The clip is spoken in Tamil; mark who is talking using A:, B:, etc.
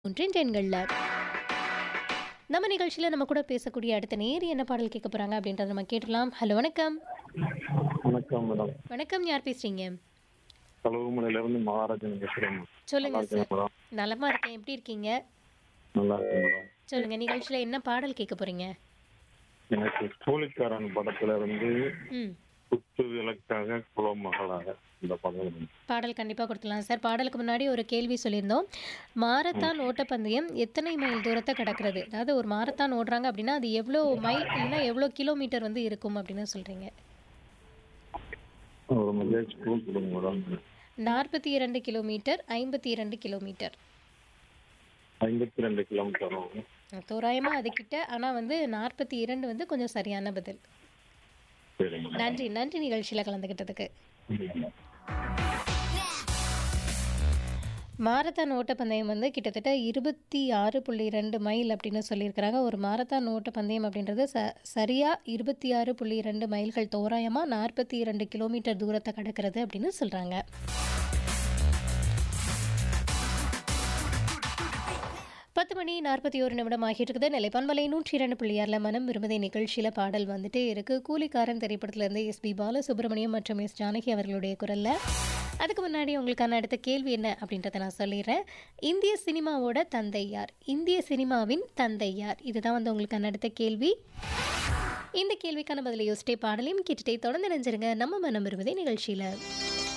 A: ஒன்றின் எண்களில் நம்ம நிகழ்ச்சியில் நம்ம கூட பேசக்கூடிய அடுத்த நேர் என்ன பாடல் கேட்க போகிறாங்க அப்படின்றத நம்ம கேட்டுடலாம் ஹலோ வணக்கம்
B: வணக்கம் மேடம்
A: வணக்கம் யார் பேசுகிறீங்க
B: கழுவுமலையில இருந்து மகாராஜன் பேசுறேன்
A: சொல்லுங்க
B: நல்லா இருக்கேன்
A: சார்
B: மேடம்
A: நலமா இருக்கேன் எப்படி இருக்கீங்க
B: நல்லா இருக்கேன் மேடம்
A: சொல்லுங்க நிகழ்ச்சியில் என்ன பாடல் கேட்க போறீங்க
B: எனக்கு கூலிக்காரன் படத்துல இருந்து
A: ம்
B: குத்து விளக்காக குலம் மகளாக இந்த படம் இருக்கு.
A: பாடல் கண்டிப்பாக கொடுத்துலாம் சார் பாடலுக்கு முன்னாடி ஒரு கேள்வி சொல்லியிருந்தோம் மாரத்தான் ஓட்டப்பந்தயம் எத்தனை மைல் தூரத்தை கடக்கிறது அதாவது ஒரு மாரத்தான் ஓடுறாங்க அப்படின்னா அது எவ்வளோ மைல் இல்லைன்னா எவ்வளோ கிலோமீட்டர் வந்து இருக்கும் அப்படின்னு சொல்கிறீங்க
B: ஒரு மெசேஜ் ஸ்கூல் கொடுங்க மேடம்
A: நாற்பத்தி இரண்டு கிலோமீட்டர் ஐம்பத்தி இரண்டு கிலோமீட்டர்
B: ஐம்பத்தி ரெண்டு கிலோமீட்டர் ஆகும்
A: தோராயமாக அதுக்கிட்ட ஆனால் வந்து நாற்பத்தி இரண்டு வந்து கொஞ்சம் சரியான பதில்
B: சரிங்க
A: நன்றி நன்றி நிகழ்ச்சியில் கலந்துக்கிட்டதுக்கு மாரத்தான் ஓட்டப்பந்தயம் வந்து கிட்டத்தட்ட இருபத்தி ஆறு புள்ளி ரெண்டு மைல் அப்படின்னு சொல்லியிருக்கிறாங்க ஒரு மாரத்தான் ஓட்டப்பந்தயம் அப்படின்றது ச சரியாக இருபத்தி ஆறு புள்ளி ரெண்டு மைல்கள் தோராயமாக நாற்பத்தி இரண்டு கிலோமீட்டர் தூரத்தை கடக்கிறது அப்படின்னு சொல்கிறாங்க பத்து மணி நாற்பத்தி ஒரு நிமிடம் ஆகிட்டு இருக்குது நிலைப்பன்மலை நூற்றி இரண்டு புள்ளியாரில் மனம் விரும்பதை நிகழ்ச்சியில் பாடல் வந்துட்டே இருக்கு கூலிக்காரன் திரைப்படத்திலிருந்து எஸ் பி பாலசுப்ரமணியம் மற்றும் எஸ் ஜானகி அவர்களுடைய குரலில் அதுக்கு முன்னாடி உங்களுக்கான அடுத்த கேள்வி என்ன அப்படின்றத நான் சொல்லிடுறேன் இந்திய சினிமாவோட தந்தை யார் இந்திய சினிமாவின் தந்தை யார் இதுதான் வந்து உங்களுக்கான அடுத்த கேள்வி இந்த கேள்விக்கான பதிலை யோசிட்டே பாடலையும் கேட்டுட்டே தொடர்ந்து நினைஞ்சிருங்க நம்ம மனம் விரும்பதை நிகழ்ச்சியில்